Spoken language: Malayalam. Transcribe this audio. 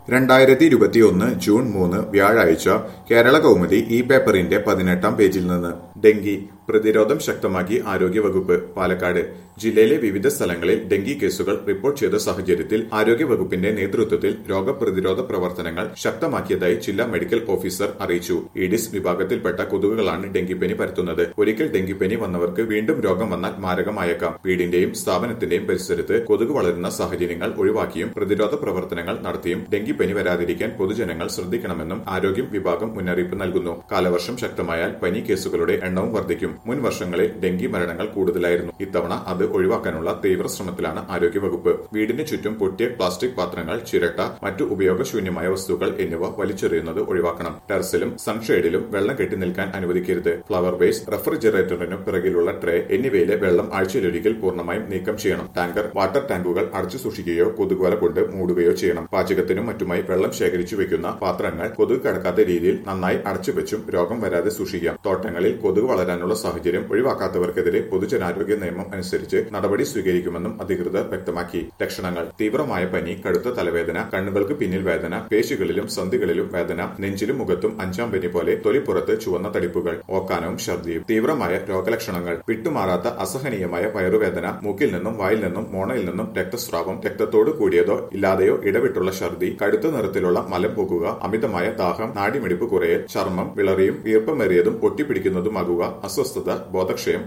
രണ്ടായിരത്തി ഇരുപത്തിയൊന്ന് ജൂൺ മൂന്ന് വ്യാഴാഴ്ച കേരള കൗമുദി ഈ പേപ്പറിന്റെ പതിനെട്ടാം പേജിൽ നിന്ന് ഡെങ്കി പ്രതിരോധം ശക്തമാക്കി ആരോഗ്യവകുപ്പ് പാലക്കാട് ജില്ലയിലെ വിവിധ സ്ഥലങ്ങളിൽ ഡെങ്കി കേസുകൾ റിപ്പോർട്ട് ചെയ്ത സാഹചര്യത്തിൽ ആരോഗ്യവകുപ്പിന്റെ നേതൃത്വത്തിൽ രോഗപ്രതിരോധ പ്രവർത്തനങ്ങൾ ശക്തമാക്കിയതായി ജില്ലാ മെഡിക്കൽ ഓഫീസർ അറിയിച്ചു ഈഡിസ് വിഭാഗത്തിൽപ്പെട്ട കൊതുകുകളാണ് ഡെങ്കിപ്പനി പരത്തുന്നത് ഒരിക്കൽ ഡെങ്കിപ്പനി വന്നവർക്ക് വീണ്ടും രോഗം വന്നാൽ മാരകമായേക്കാം വീടിന്റെയും സ്ഥാപനത്തിന്റെയും പരിസരത്ത് കൊതുക് വളരുന്ന സാഹചര്യങ്ങൾ ഒഴിവാക്കിയും പ്രതിരോധ പ്രവർത്തനങ്ങൾ നടത്തിയും ഡെങ്കിപ്പനി വരാതിരിക്കാൻ പൊതുജനങ്ങൾ ശ്രദ്ധിക്കണമെന്നും ആരോഗ്യം വിഭാഗം മുന്നറിയിപ്പ് നൽകുന്നു കാലവർഷം ശക്തമായാൽ പനി കേസുകളുടെ എണ്ണവും വർദ്ധിക്കും മുൻ വർഷങ്ങളിൽ ഡെങ്കി മരണങ്ങൾ കൂടുതലായിരുന്നു ഇത്തവണ അത് ഒഴിവാക്കാനുള്ള തീവ്ര ശ്രമത്തിലാണ് ആരോഗ്യവകുപ്പ് വീടിന് ചുറ്റും പൊട്ടിയ പ്ലാസ്റ്റിക് പാത്രങ്ങൾ ചിരട്ട മറ്റു ഉപയോഗശൂന്യമായ വസ്തുക്കൾ എന്നിവ വലിച്ചെറിയുന്നത് ഒഴിവാക്കണം ടെറസിലും സൺഷെയ്ഡിലും വെള്ളം കെട്ടി നിൽക്കാൻ അനുവദിക്കരുത് ഫ്ലവർ വേസ്റ്റ് റെഫ്രിജറേറ്ററിനു പിറകിലുള്ള ട്രേ എന്നിവയിലെ വെള്ളം ആഴ്ചയിലൊരിക്കൽ പൂർണ്ണമായും നീക്കം ചെയ്യണം ടാങ്കർ വാട്ടർ ടാങ്കുകൾ അടച്ചു സൂക്ഷിക്കുകയോ കൊതുകുവല കൊണ്ട് മൂടുകയോ ചെയ്യണം പാചകത്തിനും മറ്റുമായി വെള്ളം ശേഖരിച്ചു വെക്കുന്ന പാത്രങ്ങൾ കൊതുക് കടക്കാത്ത രീതിയിൽ നന്നായി അടച്ചുവെച്ചും രോഗം വരാതെ സൂക്ഷിക്കാം തോട്ടങ്ങളിൽ കൊതുക് വളരാനുള്ള സാഹചര്യം ഒഴിവാക്കാത്തവർക്കെതിരെ പൊതുജനാരോഗ്യ നിയമം അനുസരിച്ച് നടപടി സ്വീകരിക്കുമെന്നും അധികൃതർ വ്യക്തമാക്കി ലക്ഷണങ്ങൾ തീവ്രമായ പനി കടുത്ത തലവേദന കണ്ണുകൾക്ക് പിന്നിൽ വേദന പേശികളിലും സന്ധികളിലും വേദന നെഞ്ചിലും മുഖത്തും അഞ്ചാം പനി പോലെ തൊലിപ്പുറത്ത് ചുവന്ന തടിപ്പുകൾ ഓക്കാനവും ഛർദിയും തീവ്രമായ രോഗലക്ഷണങ്ങൾ വിട്ടുമാറാത്ത അസഹനീയമായ വയറുവേദന മൂക്കിൽ നിന്നും വായിൽ നിന്നും മോണയിൽ നിന്നും രക്തസ്രാവം രക്തത്തോട് കൂടിയതോ ഇല്ലാതെയോ ഇടവിട്ടുള്ള ഛർദി കടുത്ത നിറത്തിലുള്ള മലം പോകുക അമിതമായ ദാഹം നാടിമിടിപ്പ് കുറയൽ ചർമ്മം വിളറിയും ഈർപ്പമേറിയതും ഒട്ടിപ്പിടിക്കുന്നതുമാകുക അസ്വസ്ഥത ബോധക്ഷയം